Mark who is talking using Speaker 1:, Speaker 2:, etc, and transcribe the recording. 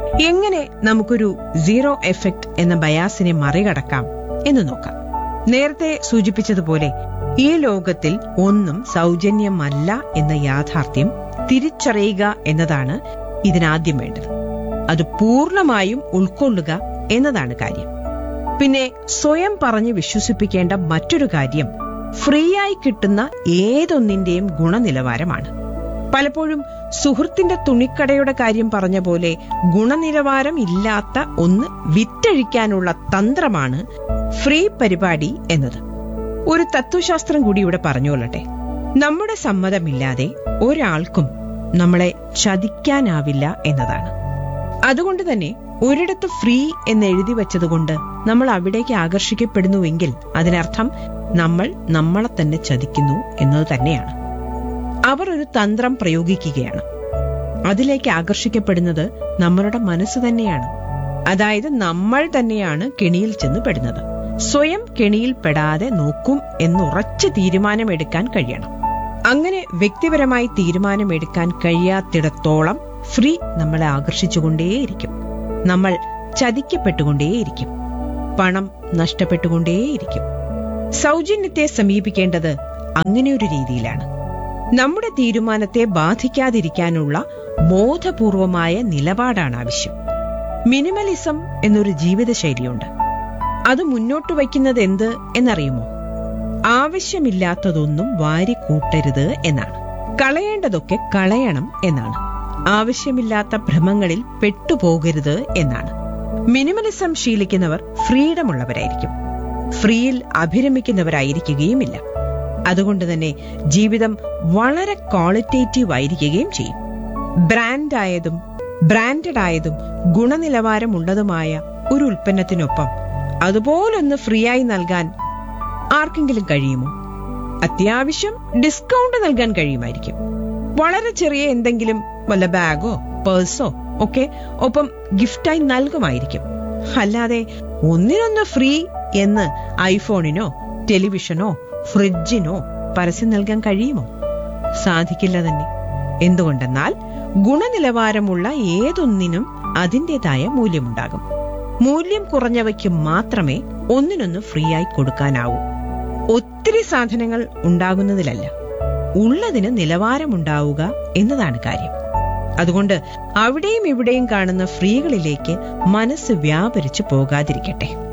Speaker 1: എങ്ങനെ നമുക്കൊരു zero effect എന്ന ബയാസിനെ മറികടക്കാം എന്ന് നോക്കാം നേരത്തെ സൂചിപ്പിച്ചതുപോലെ ഈ ലോകത്തിൽ ഒന്നും സൗജന്യമല്ല എന്ന യാഥാർത്ഥ്യം തിരിച്ചറിയുക എന്നതാണ് ഇതിനാദ്യം വേണ്ടത് അത് പൂർണ്ണമായും ഉൾക്കൊള്ളുക എന്നതാണ് കാര്യം പിന്നെ സ്വയം പറഞ്ഞ് വിശ്വസിപ്പിക്കേണ്ട മറ്റൊരു കാര്യം ഫ്രീ ആയി കിട്ടുന്ന ഏതൊന്നിന്റെയും ഗുണനിലവാരമാണ് പലപ്പോഴും സുഹൃത്തിന്റെ തുണിക്കടയുടെ കാര്യം പറഞ്ഞ പോലെ ഗുണനിലവാരം ഇല്ലാത്ത ഒന്ന് വിറ്റഴിക്കാനുള്ള തന്ത്രമാണ് ഫ്രീ പരിപാടി എന്നത് ഒരു തത്വശാസ്ത്രം കൂടി ഇവിടെ പറഞ്ഞുകൊള്ളട്ടെ നമ്മുടെ സമ്മതമില്ലാതെ ഒരാൾക്കും നമ്മളെ ചതിക്കാനാവില്ല എന്നതാണ് അതുകൊണ്ട് തന്നെ ഒരിടത്ത് ഫ്രീ എന്ന് എഴുതി വച്ചതുകൊണ്ട് നമ്മൾ അവിടേക്ക് ആകർഷിക്കപ്പെടുന്നുവെങ്കിൽ അതിനർത്ഥം നമ്മൾ നമ്മളെ തന്നെ ചതിക്കുന്നു എന്നത് തന്നെയാണ് അവർ ഒരു തന്ത്രം പ്രയോഗിക്കുകയാണ് അതിലേക്ക് ആകർഷിക്കപ്പെടുന്നത് നമ്മളുടെ മനസ്സ് തന്നെയാണ് അതായത് നമ്മൾ തന്നെയാണ് കെണിയിൽ ചെന്ന് പെടുന്നത് സ്വയം കെണിയിൽ പെടാതെ നോക്കും എന്നുറച്ച് തീരുമാനമെടുക്കാൻ കഴിയണം അങ്ങനെ വ്യക്തിപരമായി തീരുമാനമെടുക്കാൻ കഴിയാത്തിടത്തോളം ഫ്രീ നമ്മളെ ആകർഷിച്ചുകൊണ്ടേയിരിക്കും നമ്മൾ ചതിക്കപ്പെട്ടുകൊണ്ടേയിരിക്കും പണം നഷ്ടപ്പെട്ടുകൊണ്ടേയിരിക്കും സൗജന്യത്തെ സമീപിക്കേണ്ടത് അങ്ങനെയൊരു രീതിയിലാണ് നമ്മുടെ തീരുമാനത്തെ ബാധിക്കാതിരിക്കാനുള്ള ബോധപൂർവമായ നിലപാടാണ് ആവശ്യം മിനിമലിസം എന്നൊരു ജീവിതശൈലിയുണ്ട് അത് മുന്നോട്ട് വയ്ക്കുന്നത് എന്ത് എന്നറിയുമോ ആവശ്യമില്ലാത്തതൊന്നും വാരി കൂട്ടരുത് എന്നാണ് കളയേണ്ടതൊക്കെ കളയണം എന്നാണ് ആവശ്യമില്ലാത്ത ഭ്രമങ്ങളിൽ പെട്ടുപോകരുത് എന്നാണ് മിനിമലിസം ശീലിക്കുന്നവർ ഫ്രീഡം ഉള്ളവരായിരിക്കും ഫ്രീയിൽ അഭിരമിക്കുന്നവരായിരിക്കുകയുമില്ല അതുകൊണ്ട് തന്നെ ജീവിതം വളരെ ക്വാളിറ്റേറ്റീവ് ആയിരിക്കുകയും ചെയ്യും ബ്രാൻഡായതും ബ്രാൻഡഡ് ആയതും ഗുണനിലവാരമുള്ളതുമായ ഒരു ഉൽപ്പന്നത്തിനൊപ്പം അതുപോലൊന്ന് ഫ്രീ ആയി നൽകാൻ ആർക്കെങ്കിലും കഴിയുമോ അത്യാവശ്യം ഡിസ്കൗണ്ട് നൽകാൻ കഴിയുമായിരിക്കും വളരെ ചെറിയ എന്തെങ്കിലും വല്ല ബാഗോ പേഴ്സോ ഒക്കെ ഒപ്പം ഗിഫ്റ്റായി നൽകുമായിരിക്കും അല്ലാതെ ഒന്നിനൊന്ന് ഫ്രീ എന്ന് ഐഫോണിനോ ടെലിവിഷനോ ഫ്രിഡ്ജിനോ പരസ്യം നൽകാൻ കഴിയുമോ സാധിക്കില്ല തന്നെ എന്തുകൊണ്ടെന്നാൽ ഗുണനിലവാരമുള്ള ഏതൊന്നിനും അതിൻ്റെതായ മൂല്യമുണ്ടാകും മൂല്യം കുറഞ്ഞവയ്ക്ക് മാത്രമേ ഒന്നിനൊന്ന് ഫ്രീ ആയി കൊടുക്കാനാവൂ ഒത്തിരി സാധനങ്ങൾ ഉണ്ടാകുന്നതിലല്ല ഉള്ളതിന് നിലവാരമുണ്ടാവുക എന്നതാണ് കാര്യം അതുകൊണ്ട് അവിടെയും ഇവിടെയും കാണുന്ന ഫ്രീകളിലേക്ക് മനസ്സ് വ്യാപരിച്ചു പോകാതിരിക്കട്ടെ